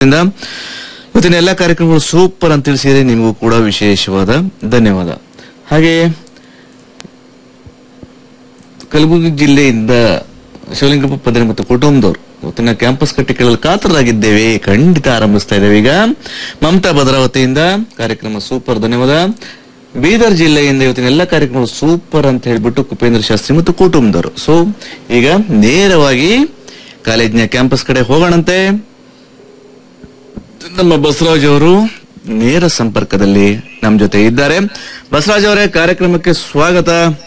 ಇಂದ ಇವತ್ತಿನ ಎಲ್ಲ ಕಾರ್ಯಕ್ರಮಗಳು ಸೂಪರ್ ಅಂತ ತಿಳಿಸಿದ್ರೆ ನಿಮಗೂ ಕೂಡ ವಿಶೇಷವಾದ ಧನ್ಯವಾದ ಹಾಗೆ ಕಲಬುರಗಿ ಜಿಲ್ಲೆಯಿಂದ ಶಿವಲಿಂಗಪ್ಪ ಪದರಿ ಮತ್ತು ಕುಟುಂಬದವರು ಇವತ್ತಿನ ಕ್ಯಾಂಪಸ್ ಕಟ್ಟಿ ಕೇಳಲು ಕಾತರಾಗಿದ್ದೇವೆ ಖಂಡಿತ ಆರಂಭಿಸ್ತಾ ಇದ್ದೇವೆ ಈಗ ಮಮತಾ ಭದ್ರಾವತಿಯಿಂದ ಕಾರ್ಯಕ್ರಮ ಸೂಪರ್ ಧನ್ಯವಾದ ಬೀದರ್ ಜಿಲ್ಲೆಯಿಂದ ಇವತ್ತಿನ ಎಲ್ಲ ಕಾರ್ಯಕ್ರಮಗಳು ಸೂಪರ್ ಅಂತ ಹೇಳ್ಬಿಟ್ಟು ಕುಪೇಂದ್ರ ಶಾಸ್ತ್ರಿ ಮತ್ತು ಕುಟುಂಬದವರು ಸೊ ಈಗ ನೇರವಾಗಿ ಕಾಲೇಜಿನ ಕ್ಯಾಂಪಸ್ ಕಡೆ ಹೋಗೋಣಂತೆ ನಮ್ಮ ಬಸವರಾಜ್ ಅವರು ನೇರ ಸಂಪರ್ಕದಲ್ಲಿ ನಮ್ಮ ಜೊತೆ ಇದ್ದಾರೆ ಬಸವರಾಜ್ ಅವರೇ ಕಾರ್ಯಕ್ರಮಕ್ಕೆ ಸ್ವಾಗತ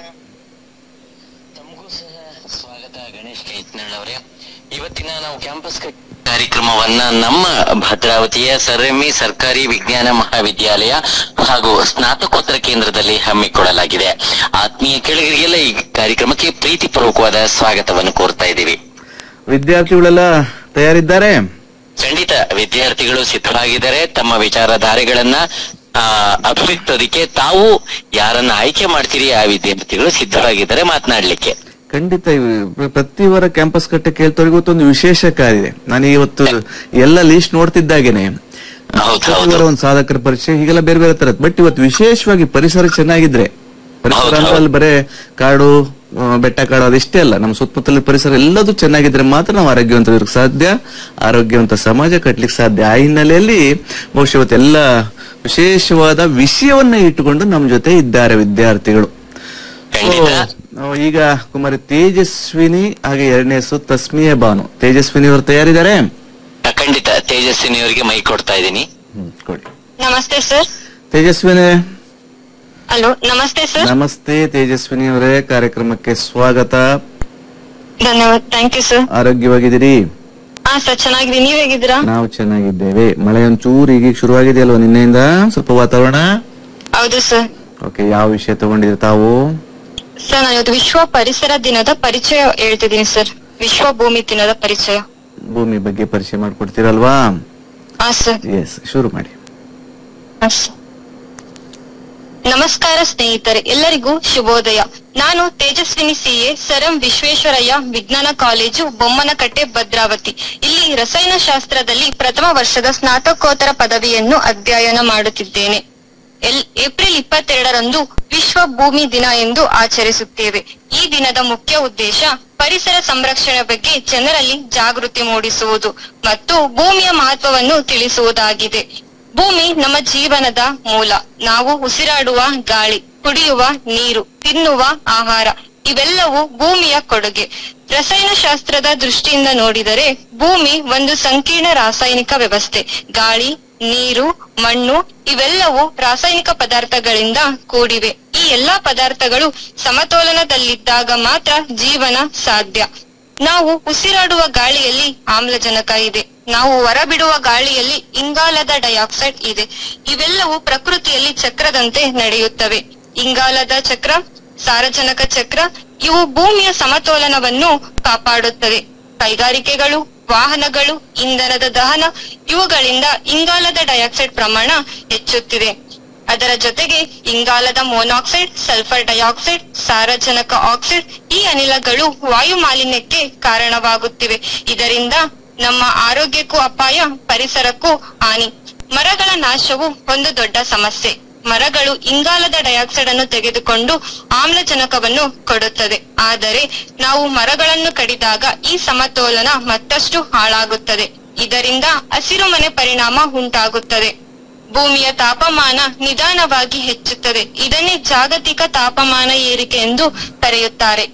ತಮಗೂ ಸಹ ಸ್ವಾಗತ ಗಣೇಶ್ ಕೈತ್ನಳ್ ಅವರೇ ಇವತ್ತಿನ ನಾವು ಕ್ಯಾಂಪಸ್ ಕ- ಕಾರ್ಯಕ್ರಮವನ್ನ ನಮ್ಮ ಭದ್ರಾವತಿಯ ಸರ್ ಎಂ ಇ ಸರ್ಕಾರಿ ವಿಜ್ಞಾನ ಮಹಾವಿದ್ಯಾಲಯ ಹಾಗೂ ಸ್ನಾತಕೋತ್ತರ ಕೇಂದ್ರದಲ್ಲಿ ಹಮ್ಮಿಕೊಳ್ಳಲಾಗಿದೆ ಆತ್ಮೀಯ ಕೆಳಗರಿಗೆಲ್ಲ ಈ ಕಾರ್ಯಕ್ರಮಕ್ಕೆ ಪ್ರೀತಿಪೂರ್ವಕವಾದ ಸ್ವಾಗತವನ್ನು ಕೋರ್ತಾ ಇದ್ದೀವಿ ವಿದ್ಯಾರ್ಥಿಗಳೆಲ್ಲ ತಯಾರಿದ್ದಾರೆ ಖಂಡಿತ ವಿದ್ಯಾರ್ಥಿಗಳು ಸಿದ್ಧವಾಗಿದ್ದಾರೆ ತಮ್ಮ ವಿಚಾರಧಾರೆಗಳನ್ನ ಆ, ಅಭಿವ್ಯಕ್ತೋದಕ್ಕೆ ತಾವು ಯಾರನ್ನ ಆಯ್ಕೆ ಮಾಡ್ತೀರಿ ಆ ವಿದ್ಯಾರ್ಥಿಗಳು ಸಿದ್ಧವಾಗಿದ್ದಾರೆ ಮಾತನಾಡ್ಲಿಕ್ಕೆ ಖಂಡಿತ ಇವ್- ಪ್ರತಿ ವಾರ ಕ್ಯಾಂಪಸ್ ಕಟ್ಟೆ ಕೇಳ್ತವ್ರಿಗೆ ಇವತ್ತೊಂದು ವಿಶೇಷ ಕಾರ್ಯ ಇದೆ ನಾನು ಇವತ್ತು ಎಲ್ಲ ಲೀಸ್ಟ್ ನೋಡ್ತಿದ್ದಾಗೇನೆ ಹೌದು, ಪ್ರತಿ ಹೌದು. ವಾರ ಒಂದು ಸಾಧಕರ ಪರಿಚಯ ಹೀಗೆಲ್ಲ ಬೇರೆ ಬೇರೆ ತರ ಬಟ್ ಇವತ್ತು ವಿಶೇಷವಾಗಿ ಪರಿಸರ ಚೆನ್ನಾಗಿದ್ರೆ ಪರಿಸರ ಹೌದು, ಅಂದ್ರೆ ಹೌದು. ಅಲ್ಲಿ ಬರೇ ಕಾಡು ಆ, ಬೆಟ್ಟ ಕಾಡು ಅದಿಷ್ಟೇ ಅಲ್ಲ ನಮ್ಮ ಸುತ್ತಮುತ್ತಲ ಪರಿಸರ ಎಲ್ಲದೂ ಚೆನ್ನಾಗಿದ್ರೆ ಮಾತ್ರ ನಾವು ಆರೋಗ್ಯವಂತ ಇರೋಕೆ ಸಾಧ್ಯ ಆರೋಗ್ಯವಂತ ಸಮಾಜ ಕಟ್ಲಿಕ್ಕೆ ಸಾಧ್ಯ ಆ ಹಿನ್ನೆಲೆಯಲ್ಲಿ ಬಹುಶಃ ಇವತ್ತೆಲ್ಲ ವಿಶೇಷವಾದ ವಿಷಯವನ್ನ ಇಟ್ಟುಕೊಂಡು ನಮ್ಮ ಜೊತೆ ಇದ್ದಾರೆ ವಿದ್ಯಾರ್ಥಿಗಳು ಖಂಡಿತ So, ನಾವು ಈಗ ಕುಮಾರಿ ತೇಜಸ್ವಿನಿ ಹಾಗೆ ಎರಡನೇ ಹೆಸರು ತಸ್ಮಿಯ ಬಾನು ತೇಜಸ್ವಿನಿ ಅವರು ತಯಾರಿದ್ದಾರೆ ಖಂಡಿತ ತೇಜಸ್ವಿನಿ ಅವರಿಗೆ ಮೈ ಕೊಡ್ತಾ ಇದ್ದೀನಿ ಹ್ಮ್, ಕೊಡಿ ನಮಸ್ತೆ ಸರ್ ತೇಜಸ್ವಿನಿ ಹಲೋ ನಮಸ್ತೆ ಸರ್ ನಮಸ್ತೆ ತೇಜಸ್ವಿನಿ ಅವರೇ ಕಾರ್ಯಕ್ರಮಕ್ಕೆ ಸ್ವಾಗತ ಧನ್ಯವಾದ ಥ್ಯಾಂಕ್ ಯು ಸರ್ ಆರೋಗ್ಯವಾಗಿದ್ದೀರಿ ಹಾ ಸರ್ ಚೆನ್ನಾಗಿದೆ ನೀವ್ ಹೇಗಿದ್ದೀರಾ ನಾವು ಚೆನ್ನಾಗಿದ್ದೇವೆ ಮಳೆ ಒಂಚೂರು ಈಗ ಶುರುವಾಗಿದೆ ಅಲ್ವಾ ನಿನ್ನೆಯಿಂದ ಸ್ವಲ್ಪ ವಾತಾವರಣ ಹೌದು ಸರ್ ಓಕೆ ಯಾವ ವಿಷಯ ತಗೊಂಡಿದ್ರಿ ತಾವು ಸರ್ ನಾನು ಇವತ್ತು ವಿಶ್ವ ಪರಿಸರ ದಿನದ ಪರಿಚಯ ಹೇಳ್ತಿದ್ದೀನಿ ಸರ್ ವಿಶ್ವ ಭೂಮಿ ದಿನದ ಪರಿಚಯ ಭೂಮಿ ಬಗ್ಗೆ ಪರಿಚಯ ಮಾಡ್ಕೊಡ್ತೀರಲ್ವಾ ಹಾ ಸರ್ ಎಸ್ ಶುರು ಮಾಡಿ ಹಾ, ಸರ್. ನಮಸ್ಕಾರ ಸ್ನೇಹಿತರೆ ಎಲ್ಲರಿಗೂ ಶುಭೋದಯ ನಾನು Tejaswini CA sir M Visvesvaraya ವಿಜ್ಞಾನ ಕಾಲೇಜು ಬೊಮ್ಮನಕಟ್ಟೆ ಭದ್ರಾವತಿ ಇಲ್ಲಿ ರಸಾಯನಶಾಸ್ತ್ರದಲ್ಲಿ ಪ್ರಥಮ ವರ್ಷದ ಸ್ನಾತಕೋತ್ತರ ಪದವಿಯನ್ನು ಅಧ್ಯಯನ ಮಾಡುತ್ತಿದ್ದೇನೆ ಎಲ್- ಏಪ್ರಿಲ್ ಇಪ್ಪತ್ತೆರಡರಂದು ವಿಶ್ವ ಭೂಮಿ ದಿನ ಎಂದು ಆಚರಿಸುತ್ತೇವೆ ಈ ದಿನದ ಮುಖ್ಯ ಉದ್ದೇಶ ಪರಿಸರ ಸಂರಕ್ಷಣೆ ಬಗ್ಗೆ ಜನರಲ್ಲಿ ಜಾಗೃತಿ ಮೂಡಿಸುವುದು ಮತ್ತು ಭೂಮಿಯ ಮಹತ್ವವನ್ನು ತಿಳಿಸುವುದಾಗಿದೆ ಭೂಮಿ ನಮ್ಮ ಜೀವನದ ಮೂಲ ನಾವು ಉಸಿರಾಡುವ ಗಾಳಿ ಕುಡಿಯುವ ನೀರು ತಿನ್ನುವ ಆಹಾರ ಇವೆಲ್ಲವೂ ಭೂಮಿಯ ಕೊಡುಗೆ ರಸಾಯನಶಾಸ್ತ್ರದ ದೃಷ್ಟಿಯಿಂದ ನೋಡಿದರೆ ಭೂಮಿ ಒಂದು ಸಂಕೀರ್ಣ ರಾಸಾಯನಿಕ ವ್ಯವಸ್ಥೆ ಗಾಳಿ ನೀರು ಮಣ್ಣು ಇವೆಲ್ಲವೂ ರಾಸಾಯನಿಕ ಪದಾರ್ಥಗಳಿಂದ ಕೂಡಿವೆ ಈ ಎಲ್ಲಾ ಪದಾರ್ಥಗಳು ಸಮತೋಲನದಲ್ಲಿದ್ದಾಗ ಮಾತ್ರ ಜೀವನ ಸಾಧ್ಯ ನಾವು ಉಸಿರಾಡುವ ಗಾಳಿಯಲ್ಲಿ ಆಮ್ಲಜನಕ ಇದೆ ನಾವು ಹೊರಬಿಡುವ ಗಾಳಿಯಲ್ಲಿ ಇಂಗಾಲದ ಡೈಆಕ್ಸೈಡ್ ಇದೆ ಇವೆಲ್ಲವೂ ಪ್ರಕೃತಿಯಲ್ಲಿ ಚಕ್ರದಂತೆ ನಡೆಯುತ್ತವೆ ಇಂಗಾಲದ ಚಕ್ರ ಸಾರಜನಕ ಚಕ್ರ ಇವು ಭೂಮಿಯ ಸಮತೋಲನವನ್ನು ಕಾಪಾಡುತ್ತದೆ ಕೈಗಾರಿಕೆಗಳು ವಾಹನಗಳು ಇಂಧನದ ದಹನ ಇವುಗಳಿಂದ ಇಂಗಾಲದ ಡೈಆಕ್ಸೈಡ್ ಪ್ರಮಾಣ ಹೆಚ್ಚುತ್ತಿದೆ ಅದರ ಜೊತೆಗೆ ಇಂಗಾಲದ ಮೊನಾಕ್ಸೈಡ್ ಸಲ್ಫರ್ ಡೈಆಕ್ಸೈಡ್ ಸಾರಜನಕ ಆಕ್ಸೈಡ್ ಈ ಅನಿಲಗಳು ವಾಯು ಮಾಲಿನ್ಯಕ್ಕೆ ಕಾರಣವಾಗುತ್ತಿವೆ ಇದರಿಂದ ನಮ್ಮ ಆರೋಗ್ಯಕ್ಕೂ ಅಪಾಯ ಪರಿಸರಕ್ಕೂ ಹಾನಿ ಮರಗಳ ನಾಶವು ಒಂದು ದೊಡ್ಡ ಸಮಸ್ಯೆ ಮರಗಳು ಇಂಗಾಲದ ಡೈಆಕ್ಸೈಡ್ ಅನ್ನು ತೆಗೆದುಕೊಂಡು ಆಮ್ಲಜನಕವನ್ನು ಕೊಡುತ್ತದೆ ಆದರೆ ನಾವು ಮರಗಳನ್ನು ಕಡಿದಾಗ ಈ ಸಮತೋಲನ ಮತ್ತಷ್ಟು ಹಾಳಾಗುತ್ತದೆ ಇದರಿಂದ ಹಸಿರುಮನೆ ಪರಿಣಾಮ ಉಂಟಾಗುತ್ತದೆ ಭೂಮಿಯ ತಾಪಮಾನ ನಿಧಾನವಾಗಿ ಹೆಚ್ಚುತ್ತದೆ ಇದನ್ನೇ ಜಾಗತಿಕ ತಾಪಮಾನ ಏರಿಕೆ ಎಂದು ಕರೆಯುತ್ತಾರೆ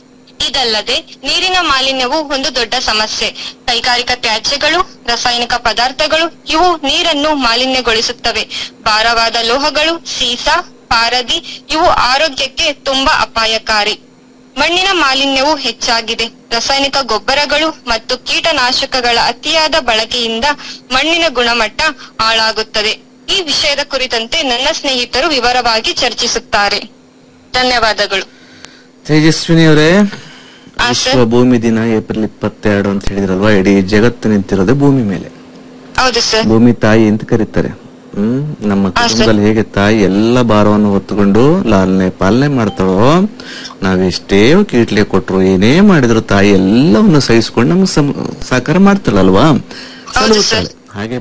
ಇದಲ್ಲದೆ ನೀರಿನ ಮಾಲಿನ್ಯವು ಒಂದು ದೊಡ್ಡ ಸಮಸ್ಯೆ ಕೈಗಾರಿಕಾ ತ್ಯಾಜ್ಯಗಳು ರಾಸಾಯನಿಕ ಪದಾರ್ಥಗಳು ಇವು ನೀರನ್ನು ಮಾಲಿನ್ಯಗೊಳಿಸುತ್ತವೆ ಭಾರವಾದ ಲೋಹಗಳು ಸೀಸ ಪಾರದಿ ಇವು ಆರೋಗ್ಯಕ್ಕೆ ತುಂಬಾ ಅಪಾಯಕಾರಿ ಮಣ್ಣಿನ ಮಾಲಿನ್ಯವು ಹೆಚ್ಚಾಗಿದೆ ರಾಸಾಯನಿಕ ಗೊಬ್ಬರಗಳು ಮತ್ತು ಕೀಟನಾಶಕಗಳ ಅತಿಯಾದ ಬಳಕೆಯಿಂದ ಮಣ್ಣಿನ ಗುಣಮಟ್ಟ ಹಾಳಾಗುತ್ತದೆ ಈ ವಿಷಯದ ಕುರಿತಂತೆ ನನ್ನ ಸ್ನೇಹಿತರು ವಿವರವಾಗಿ ಚರ್ಚಿಸುತ್ತಾರೆ ಧನ್ಯವಾದಗಳು ತೇಜಸ್ವಿನಿ ಅವರೇ ಹಾ, ವಿಶ್ವ ಸರ್. ಭೂಮಿ ದಿನ ಏಪ್ರಿಲ್ ಇಪ್ಪತ್ತೆರಡು ಅಂತ ಹೇಳಿದ್ರಲ್ವಾ ಇಡೀ ಜಗತ್ತು ನಿಂತಿರೋದೇ ಭೂಮಿ ಮೇಲೆ ಹೌದು ಸರ್ ಭೂಮಿ ತಾಯಿ ಅಂತ ಕರೀತಾರೆ ಹ್ಮ್ ನಮ್ಮ ಹಾ, ಸರ್. ಕುಟುಂಬದಲ್ಲಿ ಹೇಗೆ ತಾಯಿ ಎಲ್ಲ ಭಾರವನ್ನು ಹೊತ್ತುಕೊಂಡು ಲಾಲನೆ ಪಾಲನೆ ಮಾಡ್ತಾಳೋ ನಾವೆಷ್ಟೇ ಕೀಟ್ಲೆ ಕೊಟ್ರು ಏನೇ ಮಾಡಿದ್ರು ತಾಯಿ ಎಲ್ಲವನ್ನು ಸಹಿಸ್ಕೊಂಡು ನಮ್ಗೆ ಸಮ- ಸಹಕಾರ ಮಾಡ್ತಾಳಲ್ವಾ ಹೌದು ಸಲಹುತ್ತಾಳೆ ಹಾಗೆ